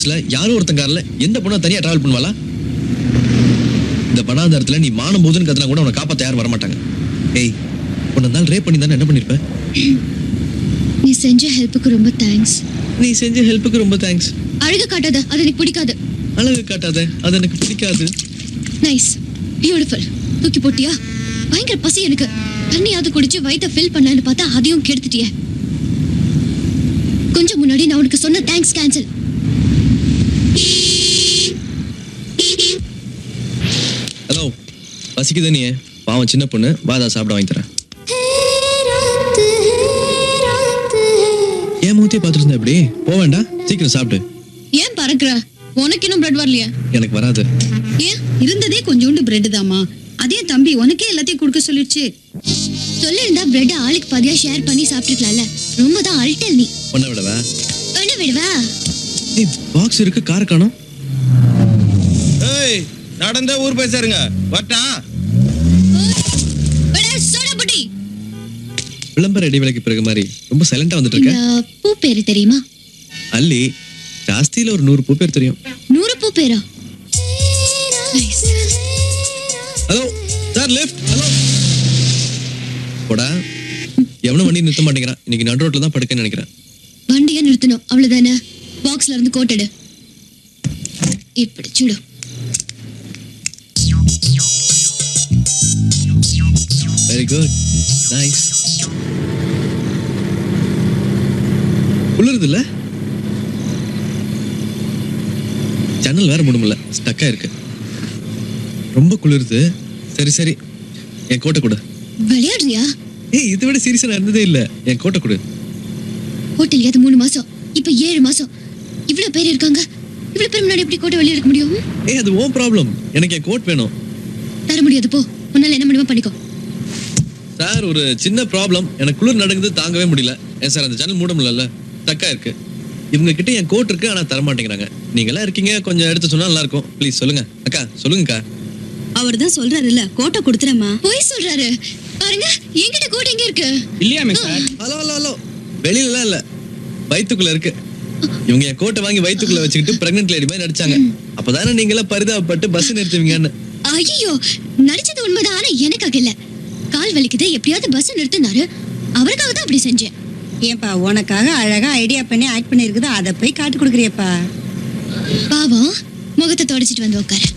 பஸ்ல யாரும் ஒருத்தன் கார்ல எந்த பொண்ணும் தனியா டிராவல் பண்ணுவாளா இந்த பணாதாரத்துல நீ மானம் போதுன்னு கத்துனா கூட உன்னை காப்பாத்த யாரும் வரமாட்டாங்க ஏய் உன்னை நாள் ரேப் பண்ணி தானே என்ன பண்ணிருப்ப நீ செஞ்ச ஹெல்ப்புக்கு ரொம்ப தேங்க்ஸ் நீ செஞ்ச ஹெல்ப்புக்கு ரொம்ப தேங்க்ஸ் அழகு காட்டாத அது எனக்கு பிடிக்காது அழகு காட்டாத அது எனக்கு பிடிக்காது நைஸ் பியூட்டிஃபுல் தூக்கி போட்டியா பயங்கர பசி எனக்கு தண்ணியாவது குடிச்சு வயித்தை ஃபில் பண்ணலான்னு பார்த்தா அதையும் கெடுத்துட்டியே கொஞ்சம் முன்னாடி நான் உனக்கு சொன்ன தேங்க்ஸ் கேன்சல் ஹலோ பசிக்குது நீ பாவம் சின்ன பொண்ணு வாதா சாப்பிட வாங்கி தரேன் ஏன் மூத்தியே பார்த்துட்டு இருந்தா இப்படி போக வேண்டாம் சீக்கிரம் சாப்பிடு ஏன் பறக்குற உனக்கு இன்னும் பிரெட் வரலையா எனக்கு வராது ஏன் இருந்ததே கொஞ்சோண்டு பிரெட் தாமா அதே தம்பி உனக்கே எல்லாத்தையும் கொடுக்க சொல்லிடுச்சு சொல்லிருந்தா பிரெட் ஆளுக்கு பாதியா ஷேர் பண்ணி சாப்பிட்டுக்கலாம்ல ரொம்ப தான் அல்டல் நீ பண்ண விடவா பண்ண விடுவா ஏய் பாக்ஸ் இருக்கு கார காணோம் ஏய் நடந்தே ஊர் போய் சேருங்க வரட்டா சோடா புட்டி விளம்பர இடைவேளைக்கு பிறகு மாதிரி ரொம்ப சைலண்டா வந்துட்டு இருக்க இந்த பூ பேரு தெரியுமா அல்லி ஜாஸ்தியில ஒரு நூறு பூ பேர் தெரியும் நூறு பூ பேரா Nice. Hello sir left hello போடா எவனும் வண்டி நிறுத்த மாட்டேங்கிறான் இன்னைக்கு நடு ரோட்ல தான் படுக்கன்னு நினைக்கிறேன் வண்டியை நிறுத்தணும் அவ்வளவுதானே பாக்ஸ்ல இருந்து கோட்டெடு இப்படி சுடு வெரி குட் நைஸ் குளிருது இல்ல ஜன்னல் வேற முடியல ஸ்டக்கா இருக்கு ரொம்ப குளிருது சரி சரி என் கோட்டை கொடு விளையாடுறியா ஏய் இதை விட சீரியஸா நான் இருந்ததே இல்ல என் கோட்டை கொடு ஹோட்டல் அது மூணு மாசம் இப்ப ஏழு மாசம் இவ்வளவு பேர் இருக்காங்க இவ்வளவு பேர் முன்னாடி எப்படி கோட்டை வெளியே எடுக்க முடியும் ஏய் அது ஓன் ப்ராப்ளம் எனக்கு என் கோட் வேணும் தர முடியாது போ உன்னால என்ன முடியுமோ பண்ணிக்கோ சார் ஒரு சின்ன ப்ராப்ளம் எனக்கு குளிர் நடக்குது தாங்கவே முடியல ஏன் சார் அந்த ஜன்னல் மூட முடியல தக்கா இருக்கு இவங்க கிட்ட என் கோட் இருக்கு ஆனா தர மாட்டேங்கிறாங்க நீங்க எல்லாம் இருக்கீங்க கொஞ்சம் எடுத்து சொன்னா நல்லா இருக்கும் ப்ளீஸ் சொல்லுங்க அக்கா சொல்லுங்கக்கா அவர் தான் சொல்றாருல்ல கோட்டை கொடுத்துறேம்மா போய் சொல்றாரு பாருங்க என்கிட்ட கோட்டை எங்க இருக்கு இல்லையாமே சார் ஹலோ ஹலோ ஹலோ வெளியிலலாம் இல்ல வயித்துக்குள்ள இருக்கு இவங்க என் கோட்டை வாங்கி வயித்துக்குள்ள வச்சுக்கிட்டு பிரெக்னென்ட் லேடி மாதிரி நடிச்சாங்க அப்பதானே நீங்க எல்லாம் பரிதாபப்பட்டு பஸ் நிறுத்துவீங்கன்னு ஐயோ நடிச்சது உண்மைதான் ஆனா எனக்காக இல்ல கால் வலிக்குது எப்படியாவது பஸ் நிறுத்தினாரு அவருக்காக தான் அப்படி செஞ்சேன் ஏன்பா உனக்காக அழகா ஐடியா பண்ணி ஆக்ட் பண்ணிருக்குது அதை போய் காட்டு கொடுக்குறியப்பா பாவம் முகத்தை தொடச்சிட்டு வந்து உட்காரு